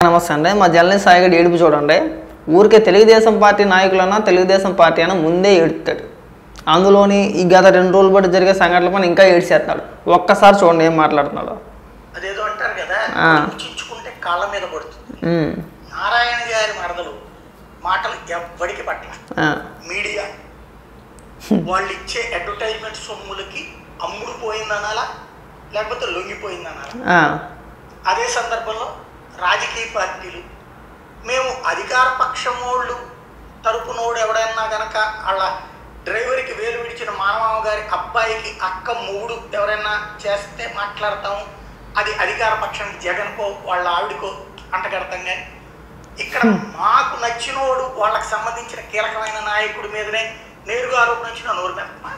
నమస్తే అండి మా జల్ని సాయిగడ్ ఏడుపు చూడండి ఊరికే తెలుగుదేశం పార్టీ నాయకులన్నా తెలుగుదేశం పార్టీ అన్న ముందే ఏడుతాడు అందులోని ఈ గత రెండు రోజులు బట్టి జరిగే సంఘటనల పని ఇంకా ఏడ్చేస్తాడు ఒక్కసారి చూడండి ఏం మాట్లాడుతున్నాడు అదేదో అంటారు కదా ఆ. చించుకుంటే కాళ్ళ మీద పడుతుంది ఉమ్, నారాయణ గారి మరదలు మాటలు ఎవ్వడికి పట్ల ఆ, మీడియా వాళ్ళు ఇచ్చే అడ్వర్టైజ్మెంట్ సొమ్ములకి అమ్ముడు పోయిందనాలా లేకపోతే లొంగిపోయిందనాలా ఆ, అదే సందర్భంలో రాజకీయ పార్టీలు మేము అధికార పక్షం వాళ్ళు తరపునోడు ఎవడైనా గనక వాళ్ళ డ్రైవర్కి వేలు విడిచిన మానవామ గారి అబ్బాయికి అక్క మూడు ఎవరైనా చేస్తే మాట్లాడతాము అది అధికార పక్షానికి జగన్కో వాళ్ళ ఆవిడకో అంటగడతాం కానీ ఇక్కడ మాకు నచ్చినోడు వాళ్ళకి సంబంధించిన కీలకమైన నాయకుడి మీదనే నేరుగా ఆరోపణ వచ్చిన నోరు పెడతామా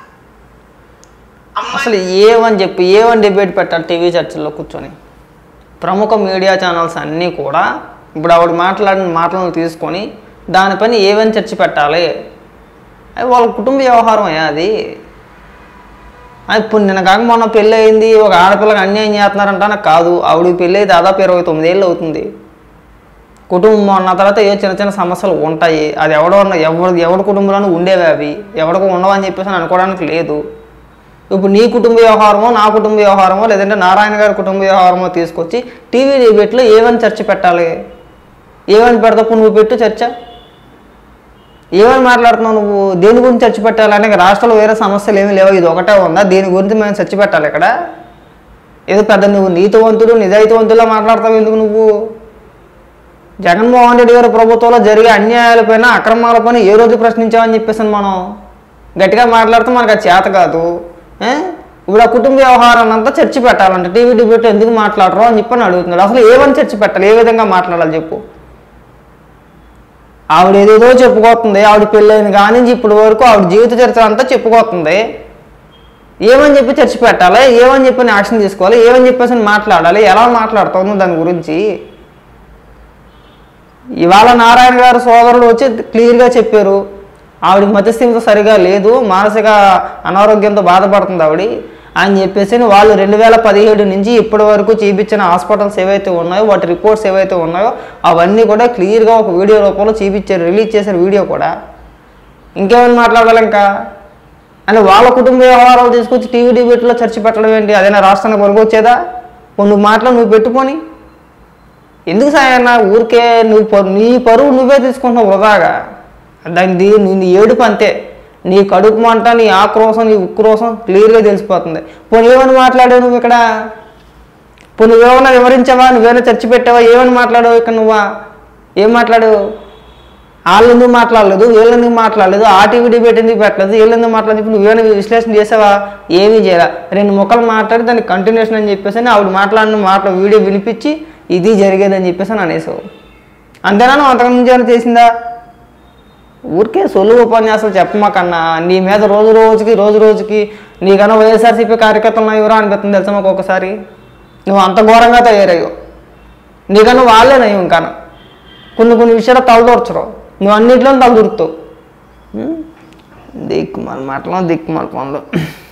అసలు అమ్మాయి ఏమని చెప్పి ఏమని డిబేట్ పెట్టాలి టీవీ చర్చల్లో కూర్చొని ప్రముఖ మీడియా ఛానల్స్ అన్నీ కూడా ఇప్పుడు ఆవిడ మాట్లాడిన మాటలను తీసుకొని దానిపైన ఏమని చర్చ పెట్టాలి అది వాళ్ళ కుటుంబ వ్యవహారం అయ్యా అది అది ఇప్పుడు నిన్న కాక మొన్న పెళ్ళి అయింది ఒక ఆడపిల్లకి అన్యాయం చేస్తున్నారంట నాకు కాదు ఆవిడకి పెళ్ళి అయితే దాదాపు ఇరవై తొమ్మిది ఏళ్ళు అవుతుంది కుటుంబం అన్న తర్వాత ఏ చిన్న చిన్న సమస్యలు ఉంటాయి అది ఎవడో ఉన్న- ఎవరి ఎవరి కుటుంబంలోనూ ఉండేవి అవి ఎవరికి ఉండవని చెప్పేసి అని అనుకోవడానికి లేదు ఇప్పుడు నీ కుటుంబ వ్యవహారమో నా కుటుంబ వ్యవహారమో లేదంటే నారాయణ గారి కుటుంబ వ్యవహారమో తీసుకొచ్చి టీవీ డిబేట్లో ఏమని చర్చ పెట్టాలి ఏమని పెడతావు నువ్వు పెట్టు చర్చ ఏమని మాట్లాడుతున్నావు నువ్వు దేని గురించి చర్చ పెట్టాలంటే ఇంకా రాష్ట్రంలో వేరే సమస్యలు ఏమీ లేవు ఇది ఒకటే ఉందా దీని గురించి మేము చర్చ పెట్టాలి ఇక్కడ ఏదో పెద్ద నువ్వు నీతివంతుడు నిజాయితీవంతులా మాట్లాడతావు ఎందుకు నువ్వు జగన్మోహన్ రెడ్డి గారి ప్రభుత్వంలో జరిగే అన్యాయాలపైన అక్రమాలపైన ఏ రోజు ప్రశ్నించామని చెప్పేసి మనం గట్టిగా మాట్లాడితే మనకు అది చేత కాదు ఏ? ఇప్పుడు ఆ కుటుంబ వ్యవహారాన్ని అంతా చర్చ పెట్టాలంటే టీవీ డిబేట్ ఎందుకు మాట్లాడరు అని చెప్పని అడుగుతున్నాడు అసలు ఏమని చర్చ పెట్టాలి ఏ విధంగా మాట్లాడాలి చెప్పు ఆవిడ ఏదేదో చెప్పుకోతుంది ఆవిడ పెళ్ళైన కాడి నుంచి ఇప్పటి వరకు ఆవిడ జీవిత చరిత్ర అంతా చెప్పుకోతుంది ఏమని చెప్పి చర్చ పెట్టాలి ఏమని చెప్పి యాక్షన్ తీసుకోవాలి ఏమని చెప్పేసి మాట్లాడాలి ఎలా మాట్లాడుతావు దాని గురించి ఇవాళ నారాయణ గారు సోదరుడు వచ్చి క్లియర్గా చెప్పారు ఆవిడ మధ్యస్థిమిత సరిగా లేదు మానసిక అనారోగ్యంతో బాధపడుతుంది ఆవిడ అని చెప్పేసి వాళ్ళు రెండు వేల పదిహేడు నుంచి ఇప్పటి వరకు చూపించిన హాస్పిటల్స్ ఏవైతే ఉన్నాయో వాటి రిపోర్ట్స్ ఏవైతే ఉన్నాయో అవన్నీ కూడా క్లియర్గా ఒక వీడియో రూపంలో చూపించారు రిలీజ్ చేసిన వీడియో కూడా ఇంకేమైనా మాట్లాడాలి ఇంకా అని వాళ్ళ కుటుంబ వ్యవహారాలు తీసుకొచ్చి టీవీ డిబేట్లో చర్చ పెట్టడం ఏంటి అదైనా రాష్ట్రానికి వరకు వచ్చేదా నువ్వు మాటలు నువ్వు పెట్టుకొని ఎందుకు సాయన్న ఊరికే నువ్వు పరు- నీ పరువు నువ్వే తీసుకుంటున్నావు వృధాగా దాని దీ నీ నీ ఏడుపు అంతే నీ కడుపు మంట నీ ఆక్రోశం నీ ఉక్రోశం క్లియర్గా తెలిసిపోతుంది పోనీ ఏమని మాట్లాడావు నువ్వు ఇక్కడ పోనీ నువ్వేమన్నా వివరించావా నువ్వేమైనా చర్చ పెట్టావా ఏమని మాట్లాడావు ఇక్కడ నువ్వా ఏం మాట్లాడావు వాళ్ళు ఎందుకు మాట్లాడలేదు వీళ్ళు ఎందుకు మాట్లాడలేదు ఆ టీవీ డిబేట్ ఎందుకు పెట్టలేదు వీళ్ళు ఎందుకు మాట్లాడలేదు ఇప్పుడు నువ్వేమైనా విశ్లేషణ చేసావా ఏమీ చేయాల రెండు ముక్కలు మాట్లాడి దానికి కంటిన్యూషన్ అని చెప్పేసి అని ఆవిడ మాట్లాడిన మాట వీడియో వినిపించి ఇది జరిగేదని చెప్పేసి అని అనేసావు అంతేనా నువ్వు అంతకు నుంచి ఏమైనా చేసిందా ఊరికే సొల్లు ఉపన్యాసాలు చెప్పమాకన్నా నీ మీద రోజు రోజుకి రోజు రోజుకి నీకన్నా వైఎస్ఆర్సీపీ కార్యకర్తలు ఎవరో అనిపిస్తుంది తెలుసా మాకు ఒకసారి నువ్వు అంత ఘోరంగా తయారయ్యో నీకన్నా వాళ్ళే నయ్యం ఇంకా కొన్ని కొన్ని విషయాలు తలదూర్చరు నువ్వు అన్నింటిలో తలదూరుతావు దిక్కుమాల మాటలు దిక్కుమాల పనులు